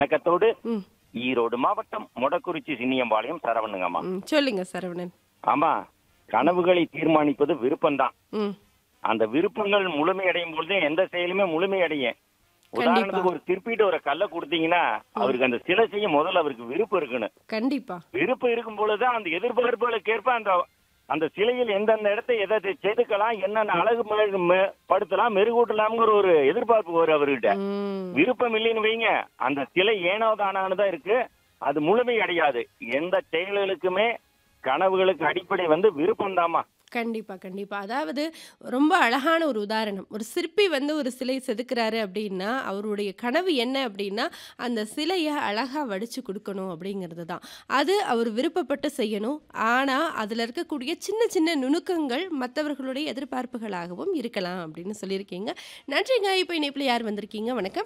வணக்கத்தோடு ம் ஈரோடு மாவட்டம் மொடக்குறிச்சி சின்னியம்பாளையம் சரவணுங்கம்மா ம் சொல்லுங்க சரவணன் ஆமா கனவுகளை தீர்மானிப்பது விருப்பம்தான் ம் அந்த விருப்பங்கள் முழுமையடையும் பொழுது எந்த செயலுமே முழுமையடையும் உதாரணத்துக்கு ஒரு திருப்பிட்டு ஒரு கல்லை கொடுத்தீங்கன்னா அவருக்கு அந்த சிலை செய்ய முதல்ல அவருக்கு விருப்பம் இருக்கணும் கண்டிப்பா விருப்பம் இருக்கும் பொழுதுதான் அந்த எதிர்பார்ப்புகளுக்கு ஏற்ப அந்த அந்த சிலையில் எந்தெந்த இடத்தை எதை செதுக்கலாம் என்னென்ன அழகு மெ- மெ- படுத்தலாம் மெருகூட்டலாம்ங்கிற ஒரு எதிர்பார்ப்பு வரும் அவர்கிட்ட ம் விருப்பம் இல்லைன்னு வைங்க அந்த சிலை ஏனோ தானானதான் இருக்கு அது முழுமை அடையாது எந்த செயல்களுக்குமே கனவுகளுக்கு அடிப்படை வந்து விருப்பம் தாமா கண்டிப்பா கண்டிப்பா அதாவது ரொம்ப அழகான ஒரு உதாரணம் ஒரு சிற்பி வந்து ஒரு சிலை செதுக்குறாரு அப்படின்னா அவருடைய கனவு என்ன அப்படின்னா அந்த சிலையை அழகா வடிச்சு கொடுக்கணும் அப்படிங்கிறது தான் அது அவர் விருப்பப்பட்டு செய்யணும் ஆனா அதுல இருக்கக்கூடிய சின்ன சின்ன நுணுக்கங்கள் மற்றவர்களுடைய எதிர்பார்ப்புகளாகவும் இருக்கலாம் அப்படின்னு சொல்லியிருக்கீங்க நன்றிங்க இப்போ இணைப்பில் யார் வந்திருக்கீங்க வணக்கம்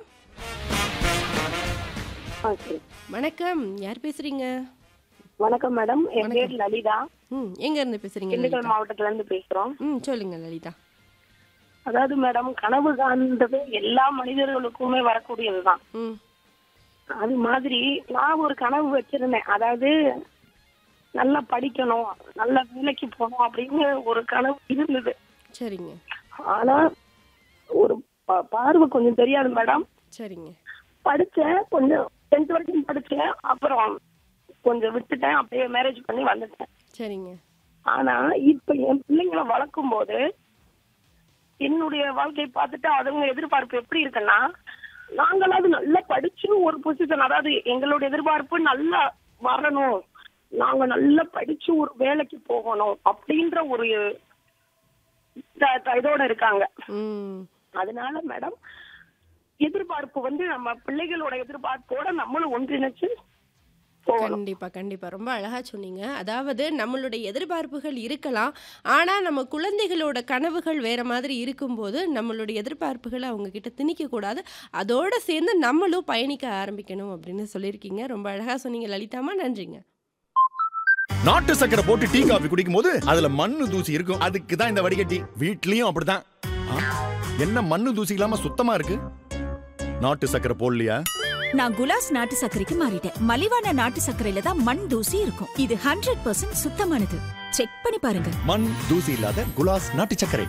ஆ, சரி. வணக்கம் யார் பேசுறீங்க வணக்கம் மேடம் என் பேர் லலிதா ம் எங்க இருந்து பேசுறீங்க திண்டுக்கல் லலிதா? மாவட்டத்துல இருந்து பேசுறோம் ம் சொல்லுங்க லலிதா அதாவது மேடம் கனவு காண்றது எல்லா மனிதர்களுக்குமே வரக்கூடியதுதான் ம் அது மாதிரி நான் ஒரு கனவு வச்சிருந்தேன் அதாவது நல்லா படிக்கணும் நல்ல வேலைக்கு போகணும் அப்படின்னு ஒரு கனவு இருந்தது சரிங்க ஆனா ஒரு பா- பார்வை கொஞ்சம் தெரியாது மேடம் சரிங்க படிச்சேன் கொஞ்சம் டென்த் வரைக்கும் படிச்சேன் அப்புறம் கொஞ்சம் விட்டுட்டேன் அப்படியே மேரேஜ் பண்ணி வந்துட்டேன் சரிங்க ஆனா இப்ப என் பிள்ளைங்களை வளர்க்கும் போது என்னுடைய வாழ்க்கையை பார்த்துட்டு அதுங்க எதிர்பார்ப்பு எப்படி இருக்குன்னா நாங்களாவது நல்லா படிச்சு ஒரு பொசிஷன் அதாவது எங்களுடைய எதிர்பார்ப்பு நல்லா வரணும் நாங்க நல்லா படிச்சு ஒரு வேலைக்கு போகணும் அப்படின்ற ஒரு த- த- இதோட இருக்காங்க ம் அதனால மேடம் எதிர்பார்ப்பு வந்து நம்ம பிள்ளைகளோட எதிர்பார்ப்போட நம்மளும் ஒன்றிணைச்சு போகணும் கண்டிப்பா கண்டிப்பா ரொம்ப அழகா சொன்னீங்க அதாவது நம்மளுடைய எதிர்பார்ப்புகள் இருக்கலாம் ஆனா நம்ம குழந்தைகளோட கனவுகள் வேற மாதிரி இருக்கும்போது நம்மளுடைய எதிர்பார்ப்புகளை அவங்க கிட்ட திணிக்க கூடாது அதோட சேர்ந்து நம்மளும் பயணிக்க ஆரம்பிக்கணும் அப்படின்னு சொல்லியிருக்கீங்க ரொம்ப அழகா சொன்னீங்க லலிதாமா நன்றிங்க நாட்டு சக்கரை போட்டு டீ காபி குடிக்கும் போது அதுல மண்ணு தூசி இருக்கும் அதுக்கு தான் இந்த வடிகட்டி வீட்லயும் அப்படிதான் ஆ, என்ன மண்ணு தூசி இல்லாம சுத்தமா இருக்கு நாட்டு சக்கரை போடலையா நான் குலாஸ் நாட்டு சர்க்கரைக்கு மாறிட்டேன் மலிவான நாட்டு சர்க்கரையில தான் மண் தூசி இருக்கும் இது ஹண்ட்ரட் பர்சன்ட் சுத்தமானது செக் பண்ணி பாருங்க மண் தூசி இல்லாத குலாஸ் நாட்டு சர்க்கரை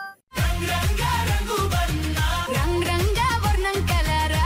రంగ్ రంగ వర్ణం కలరా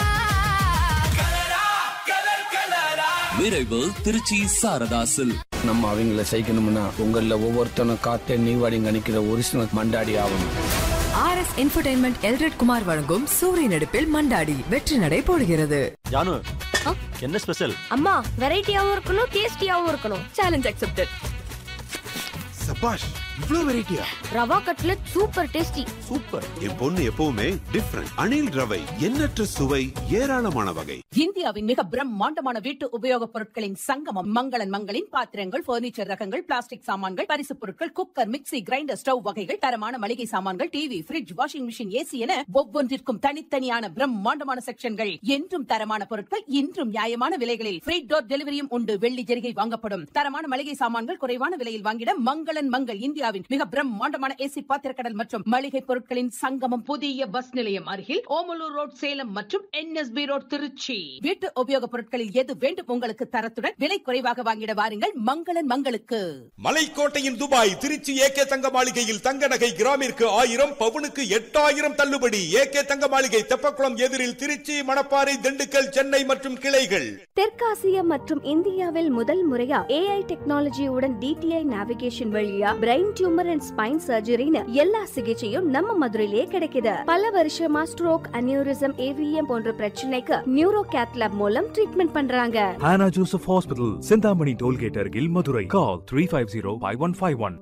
விரைவு திருச்சி சாரதாசில் நம்ம அவங்கள செய்யணும்னா உங்கள ஒவ்வொருத்தனும் காத்தே நீவாடி கணிக்கிற ஒரிஜினல் மண்டாடி ஆகணும் R S entertainment Elred Kumar வழங்கும் சூரிய நடிப்பில் மண்டாடி வெற்றி நடை போடுகிறது ஜானு என்ன ஸ்பெஷல் அம்மா வெரைட்டியாவும் இருக்கணும் டேஸ்டியாவும் இருக்கணும் சேலஞ்ச் அக்செப்டட் சபாஷ் இவ்ளோ வெரைட்டியா rava cutlet super tasty super என் பொண்ணு எப்பவுமே டிஃப்ரெண்ட் அணில் ரவை எண்ணற்ற சுவை ஏராளமான வகை இந்தியாவின் மிக பிரம்மாண்டமான வீட்டு உபயோகப் பொருட்களின் சங்கமம் மங்களன் மங்களின் பாத்திரங்கள் பர்னிச்சர் ரகங்கள் பிளாஸ்டிக் சாமான்கள் பரிசுப் பொருட்கள் குக்கர் மிக்ஸி கிரைண்டர் ஸ்டவ் வகைகள் தரமான மளிகை சாமான்கள் TV fridge washing machine AC என ஒவ்வொன்றிற்கும் தனித்தனியான பிரம்மாண்டமான செக்ஷன்கள் என்றும் தரமான பொருட்கள் இன்றும் நியாயமான விலைகளில் ஃப்ரீ டோர் டெலிவரியும் உண்டு வெள்ளி ஜெரிகை வாங்கப்படும் தரமான மளிகை சாமான்கள் குறைவான விலையில் வாங்கிட மங்களன் மங்கள் இந்தியாவின் மிக பிரம்மாண்டமான ஏசி பாத்திரக்கடல் மற்றும் மளிகை பொருட்களின் சங்கமம் புதிய பஸ் நிலையம் அருகில் ஓமலூர் ரோட் சேலம் மற்றும் என்எஸ்பி ரோட் திருச்சி வீட்டு உபயோகப் பொருட்களில் எது வேண்டும் உங்களுக்கு தரத்துடன் விலை குறைவாக வாங்கிட வாருங்கள் மங்களன் மங்களுக்கு மலைக்கோட்டையின் துபாய் திருச்சி ஏகே தங்க மாளிகையில் தங்க நகை கிராமிற்கு ஆயிரம் பவுனுக்கு எட்டாயிரம் தள்ளுபடி ஏகே தங்க மாளிகை தெப்பக்குளம் எதிரில் திருச்சி மணப்பாறை திண்டுக்கல் சென்னை மற்றும் கிளைகள் தெற்காசியா மற்றும் இந்தியாவில் முதல் முறையா ஏஐ டெக்னாலஜியுடன் டிடிஐ நேவிகேஷன் வழியா பிரெயின் டியூமர் அண்ட் ஸ்பைன் சர்ஜரின்னு எல்லா சிகிச்சையும் நம்ம மதுரையிலே கிடைக்குது பல வருஷமா ஸ்ட்ரோக் அனியூரிசம் ஏவிஎம் போன்ற பிரச்சனைக்கு நியூரோ கேத்லாப் மூலம் ட்ரீட்மெண்ட் பண்றாங்க Hannah Joseph Hospital, Sindhamani Tollgate Argil, Madurai. Call 350 5151.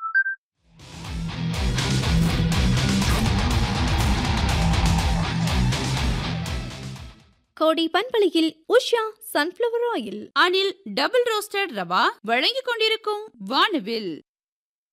கோடி பண்பலையில் Usha sunflower oil Anil double roasted rava வழங்கிக் கொண்டிருக்கும் வானவில்